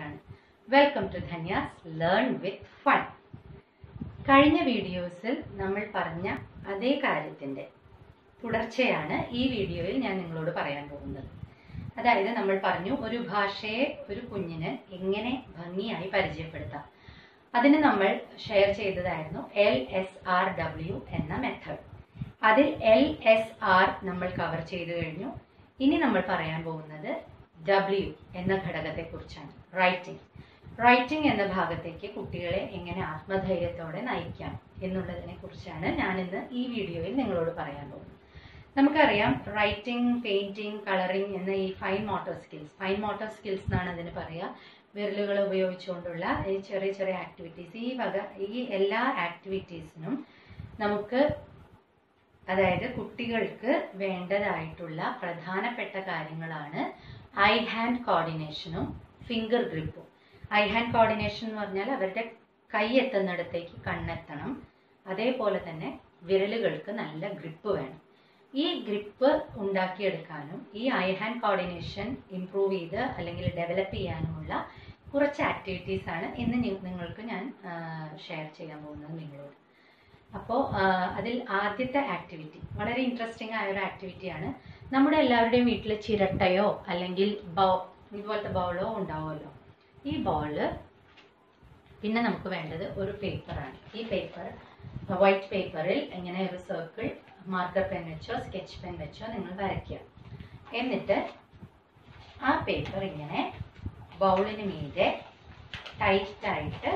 ആണ് welcome to Dhanya's learn with fun കഴിഞ്ഞ വീഡിയോസിൽ നമ്മൾ പറഞ്ഞ അതേ കാര്യത്തിൻ്റെ തുടർച്ചയാണ് ഈ വീഡിയോയിൽ ഞാൻ നിങ്ങളോട് പറയാൻ പോകുന്നത് അതായത് നമ്മൾ പറഞ്ഞു ഒരു ഭാഷയെ ഒരു കുഞ്ഞിന് എങ്ങനെ ഭംഗിയായി പരിചയപ്പെടുത്താം അതിന് നമ്മൾ ഷെയർ ചെയ്തതായിരുന്നു എൽ എസ് ആർ ഡബ്ല്യു എന്ന മെത്തേഡ് അതിൽ എൽ എസ് ആർ നമ്മൾ കവർ ചെയ്തു കഴിഞ്ഞു ഇനി നമ്മൾ പറയാൻ പോകുന്നത് ഡബ്ല്യു എന്ന ഘടകത്തെ കുറിച്ചാണ് റൈറ്റിംഗ് റൈറ്റിംഗ് എന്ന ഭാഗത്തേക്ക് കുട്ടികളെ എങ്ങനെ ആത്മധൈര്യത്തോടെ നയിക്കാം എന്നുള്ളതിനെ കുറിച്ചാണ് ഞാൻ ഇന്ന് ഈ വീഡിയോയിൽ നിങ്ങളോട് പറയാൻ പോകുന്നത് നമുക്കറിയാം റൈറ്റിംഗ് പെയിന്റിംഗ് കളറിംഗ് എന്ന ഈ fine motor skills fine motor skills എന്നാണ് അതിന് പറയുക വിരലുകൾ ഉപയോഗിച്ചുകൊണ്ടുള്ള ഈ ചെറിയ ചെറിയ ആക്ടിവിറ്റീസ് ഈ വക ഈ എല്ലാ ആക്ടിവിറ്റീസിനും നമുക്ക് അതായത് കുട്ടികൾക്ക് വേണ്ടതായിട്ടുള്ള പ്രധാനപ്പെട്ട കാര്യങ്ങളാണ് ഐ ഹാൻഡ് കോർഡിനേഷനും ഫിംഗർ ഗ്രിപ്പും ഐ ഹാൻഡ് കോർഡിനേഷൻ എന്ന് പറഞ്ഞാൽ അവരുടെ കൈ എത്തുന്നിടത്തേക്ക് കണ്ണെത്തണം അതേപോലെ തന്നെ വിരലുകൾക്ക് നല്ല ഗ്രിപ്പ് വേണം ഈ ഗ്രിപ്പ് ഉണ്ടാക്കിയെടുക്കാനും ഈ ഐ ഹാൻഡ് കോർഡിനേഷൻ ഇംപ്രൂവ് ചെയ്ത് അല്ലെങ്കിൽ ഡെവലപ്പ് ചെയ്യാനുമുള്ള കുറച്ച് ആക്ടിവിറ്റീസ് ആണ് ഇന്ന് നി- നിങ്ങൾക്ക് ഞാൻ ഷെയർ ചെയ്യാൻ പോകുന്നത് നിങ്ങളോട് അപ്പോൾ അതിൽ ആദ്യത്തെ ആക്ടിവിറ്റി വളരെ ഇൻട്രസ്റ്റിംഗ് ആയ ഒരു ആക്ടിവിറ്റിയാണ് നമ്മുടെ എല്ലാവരുടെയും വീട്ടിൽ ചിരട്ടയോ അല്ലെങ്കിൽ ബൗ ഇതുപോലത്തെ ബൗളോ ഉണ്ടാവുമല്ലോ ഈ ബോള് പിന്നെ നമുക്ക് വേണ്ടത് ഒരു പേപ്പറാണ് ഈ പേപ്പർ വൈറ്റ് പേപ്പറിൽ ഇങ്ങനെ ഒരു സർക്കിൾ മാർക്കർ പെൻ വെച്ചോ സ്കെച്ച് പെൻ വെച്ചോ നിങ്ങൾ വരയ്ക്കുക എന്നിട്ട് ആ പേപ്പർ ഇങ്ങനെ ബൗളിന് മീതെ ടൈറ്റായിട്ട്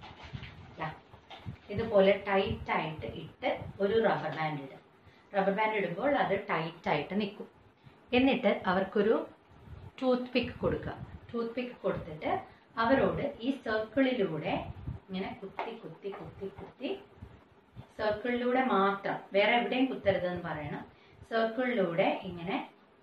ഇതുപോലെ ടൈറ്റായിട്ട് ഇട്ട് ഒരു റബ്ബർ ബാൻഡ് ഇടും റബ്ബർ ബാൻഡ് ഇടുമ്പോൾ അത് ടൈറ്റായിട്ട് നിൽക്കും എന്നിട്ട് അവർക്കൊരു ടൂത്ത് പിക്ക് കൊടുക്കുക ടൂത്ത് പിക്ക് കൊടുത്തിട്ട് അവരോട് ഈ സർക്കിളിലൂടെ ഇങ്ങനെ കുത്തി കുത്തി കുത്തി കുത്തി സർക്കിളിലൂടെ മാത്രം വേറെ എവിടെയും കുത്തരുതെന്ന് പറയണം സർക്കിളിലൂടെ ഇങ്ങനെ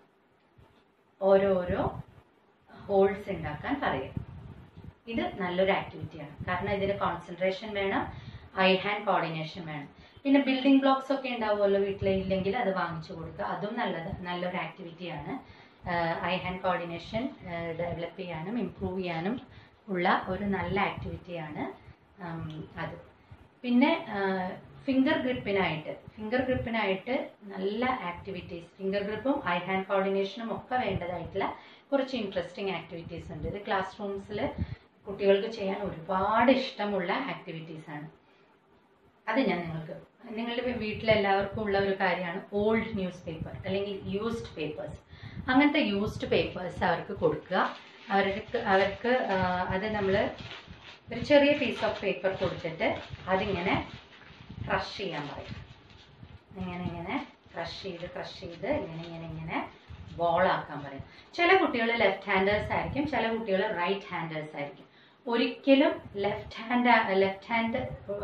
ഓരോരോ ഹോൾസ് ഉണ്ടാക്കാൻ പറയും ഇത് നല്ലൊരു ആക്ടിവിറ്റിയാണ് കാരണം ഇതിന് കോൺസെൻട്രേഷൻ വേണം ഐ ഹാൻഡ് കോർഡിനേഷൻ വേണം പിന്നെ ബിൽഡിംഗ് ബ്ലോക്സ് ഒക്കെ ഉണ്ടാവുമല്ലോ വീട്ടിൽ ഇല്ലെങ്കിൽ അത് വാങ്ങിച്ചു കൊടുക്കുക അതും നല്ലത് നല്ലൊരു ആക്ടിവിറ്റിയാണ് ഐ ഹാൻഡ് കോർഡിനേഷൻ ഡെവലപ്പ് ചെയ്യാനും ഇംപ്രൂവ് ചെയ്യാനും ഉള്ള ഒരു നല്ല ആക്ടിവിറ്റിയാണ് അത് പിന്നെ ഫിംഗർ ഗ്രിപ്പിനായിട്ട് ഫിംഗർ ഗ്രിപ്പിനായിട്ട് നല്ല ആക്ടിവിറ്റീസ് ഫിംഗർ ഗ്രിപ്പും ഐ ഹാൻഡ് കോർഡിനേഷനും ഒക്കെ വേണ്ടതായിട്ടുള്ള കുറച്ച് ഇൻട്രസ്റ്റിംഗ് ആക്ടിവിറ്റീസ് ഉണ്ട് ഇത് ക്ലാസ് റൂംസിൽ കുട്ടികൾക്ക് ചെയ്യാൻ ഒരുപാട് ഇഷ്ടമുള്ള ആക്ടിവിറ്റീസ് ആണ് അത് ഞാൻ നിങ്ങൾക്ക് നിങ്ങളുടെ വീട്ടിലെല്ലാവർക്കും ഉള്ള ഒരു കാര്യമാണ് ഓൾഡ് ന്യൂസ് പേപ്പർ അല്ലെങ്കിൽ യൂസ്ഡ് പേപ്പേഴ്സ് അങ്ങനത്തെ യൂസ്ഡ് പേപ്പേഴ്സ് അവർക്ക് കൊടുക്കുക അവർക്ക് അവർക്ക് ആ, അത് നമ്മൾ ഒരു ചെറിയ പീസ് ഓഫ് പേപ്പർ കൊടുത്തിട്ട് അതിങ്ങനെ ക്രഷ് ചെയ്യാൻ പറയും ഇങ്ങനെ ഇങ്ങനെ ക്രഷ് ചെയ്ത് ക്രഷ് ചെയ്ത് ഇങ്ങനെ ഇങ്ങനെ ഇങ്ങനെ ബോളാക്കാൻ പറയും ചില കുട്ടികൾ ലെഫ്റ്റ് ഹാൻഡേഴ്സ് ആയിരിക്കും ചില കുട്ടികൾ റൈറ്റ് ഹാൻഡേഴ്സ് ആയിരിക്കും ഒരിക്കലും ലെഫ്റ്റ് ഹാൻഡ് ലെഫ്റ്റ് ഹാൻഡ്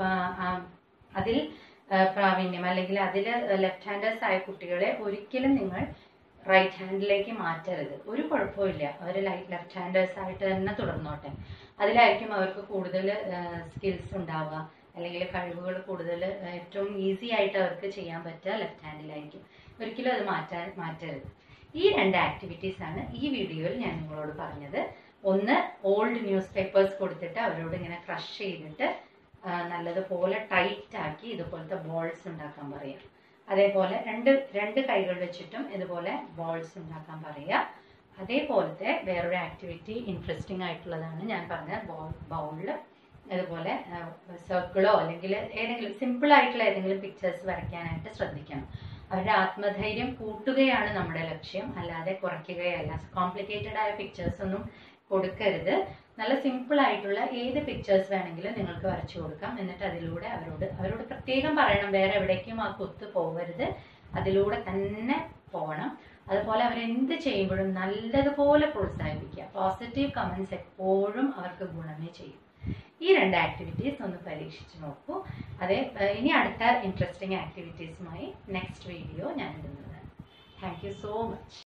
അതിൽ ആ, പ്രാവീണ്യം അല്ലെങ്കിൽ അതിൽ ലെഫ്റ്റ് ഹാൻഡേഴ്സ് ആയ കുട്ടികളെ ഒരിക്കലും നിങ്ങൾ റൈറ്റ് ഹാൻഡിലേക്ക് മാറ്റരുത് ഒരു കുഴപ്പമില്ല അവർ ലെഫ്റ്റ് ഹാൻഡേഴ്സ് ആയിട്ട് തന്നെ തുടർന്നോട്ടെ അതിലായിരിക്കും അവർക്ക് കൂടുതൽ സ്കിൽസ് ഉണ്ടാവുക അല്ലെങ്കിൽ കഴിവുകൾ കൂടുതൽ ഏറ്റവും ഈസി ആയിട്ട് അവർക്ക് ചെയ്യാൻ പറ്റുക ലെഫ്റ്റ് ഹാൻഡിലായിരിക്കും ഒരിക്കലും അത് മാറ്റാൻ മാറ്റരുത് ഈ രണ്ട് ആക്ടിവിറ്റീസ് ആണ് ഈ വീഡിയോയിൽ ഞാൻ നിങ്ങളോട് പറഞ്ഞത് ഒന്ന് ഓൾഡ് ന്യൂസ് പേപ്പേഴ്സ് കൊടുത്തിട്ട് അവരോട് ഇങ്ങനെ ക്രഷ് ചെയ്തിട്ട് ആ, നല്ലതുപോലെ ടൈറ്റ് ആക്കി ഇതുപോലത്തെ ബോൾസ് ഉണ്ടാക്കാൻ പറയാം അതേപോലെ രണ്ട് രണ്ട് കൈകൾ വെച്ചിട്ടും ഇതുപോലെ ബോൾസ് ഉണ്ടാക്കാൻ പറയുക അതേപോലത്തെ വേറൊരു ആക്ടിവിറ്റി ഇൻട്രസ്റ്റിംഗ് ആയിട്ടുള്ളതാണ് ഞാൻ പറഞ്ഞ ബോൾ ബൗളിൽ അതുപോലെ സർക്കിളോ അല്ലെങ്കിൽ ഏതെങ്കിലും സിമ്പിൾ ആയിട്ടുള്ള ഏതെങ്കിലും പിക്ചേഴ്സ് വരയ്ക്കാനായിട്ട് ശ്രദ്ധിക്കണം അവരുടെ ആത്മധൈര്യം കൂട്ടുകയാണ് നമ്മുടെ ലക്ഷ്യം അല്ലാതെ കുറയ്ക്കുകയല്ല കോംപ്ലിക്കേറ്റഡ് ആയ പിക്ചേഴ്സ് ഒന്നും കൊടുക്കരുത് നല്ല സിമ്പിൾ ആയിട്ടുള്ള ഏത് പിക്ചേഴ്സ് വേണമെങ്കിലും നിങ്ങൾക്ക് വരച്ചു കൊടുക്കാം എന്നിട്ട് അതിലൂടെ അവരോട് അവരോട് പ്രത്യേകം പറയണം വേറെ എവിടേക്കും ആ കുത്ത് പോകരുത് അതിലൂടെ തന്നെ പോകണം അതുപോലെ അവരെന്ത് ചെയ്യുമ്പോഴും നല്ലതുപോലെ പ്രോത്സാഹിപ്പിക്കുക പോസിറ്റീവ് കമൻസ് എപ്പോഴും അവർക്ക് ഗുണമേ ചെയ്യും ഈ രണ്ട് ആക്ടിവിറ്റീസ് ഒന്ന് പരീക്ഷിച്ച് നോക്കൂ അതേ ഏഹ് ഇനി അടുത്ത ഇൻട്രസ്റ്റിംഗ് ആക്ടിവിറ്റീസുമായി നെക്സ്റ്റ് വീഡിയോ ഞാൻ ഇടുന്നതാണ് താങ്ക് യു സോ മച്ച്